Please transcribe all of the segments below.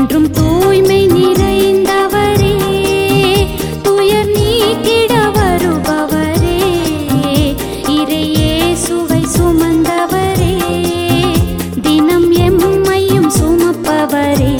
என்றும் தூய்மை நிறைந்தவரே துயர் நீக்கிட வருபவரே இறையே சுவை சுமந்தவரே தினம் எம்மையும் சுமப்பவரே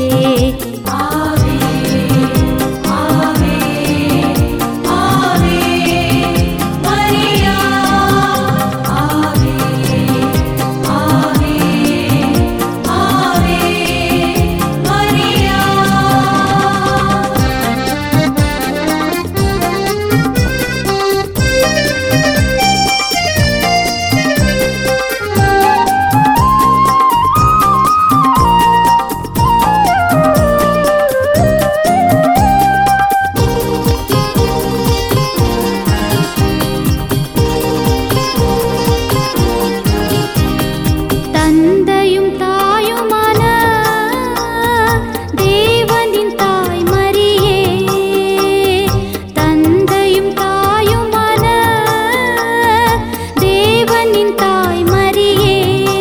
தந்தையும் தாயுமான தேவனின் தாய் மரியே தந்தையும் தாயுமான தேவனின் தாய் மரியே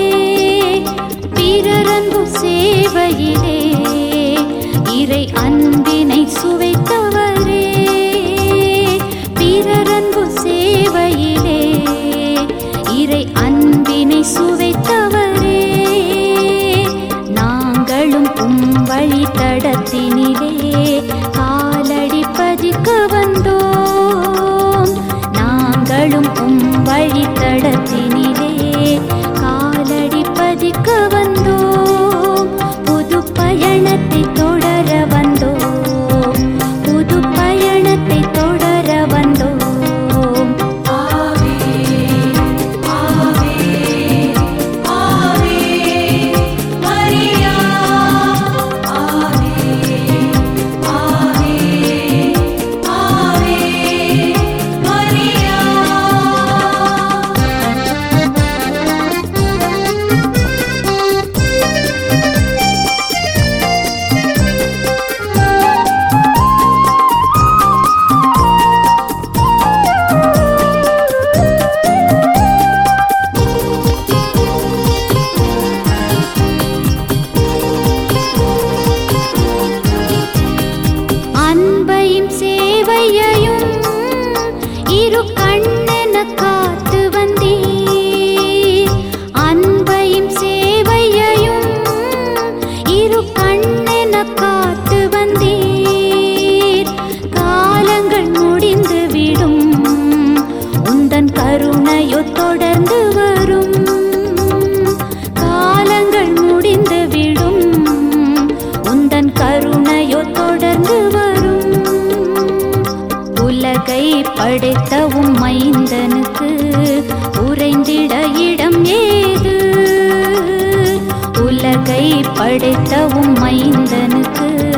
பிறரன்பு சேவையிலே இறை அன்பினை சுவைத்தவரே பிறரன்பு சேவையிலே இறை அன்பினை சுவைத்தவரே நாங்களும் உம் வழித்தடத்தினிலே காலடி பதிக்க வந்தோம் நாங்களும் உம் வழித்தடத்தினிலே காலடி பதிக்க வந்தோம் புது பயணத்தை தொடர வந்தோம் புது பயணத்தை தொடர வந்தோம் அன்பையும் சேவையையும் இரு கண்ணென காத்து வந்தீர் அன்பையும் சேவையையும் இரு கண்ணென காத்து வந்தீர் காலங்கள் முடிந்து விடும் உந்தன் கருணையோ தொடர்ந்து வரும் காலங்கள் முடிந்து விடும் உந்தன் கருணையோ தொடர்ந்து வரும் உலகை படைத்த உம் மைந்தனுக்கு உறைந்திட இடம் ஏது உலகை படைத்த உம் மைந்தனுக்கு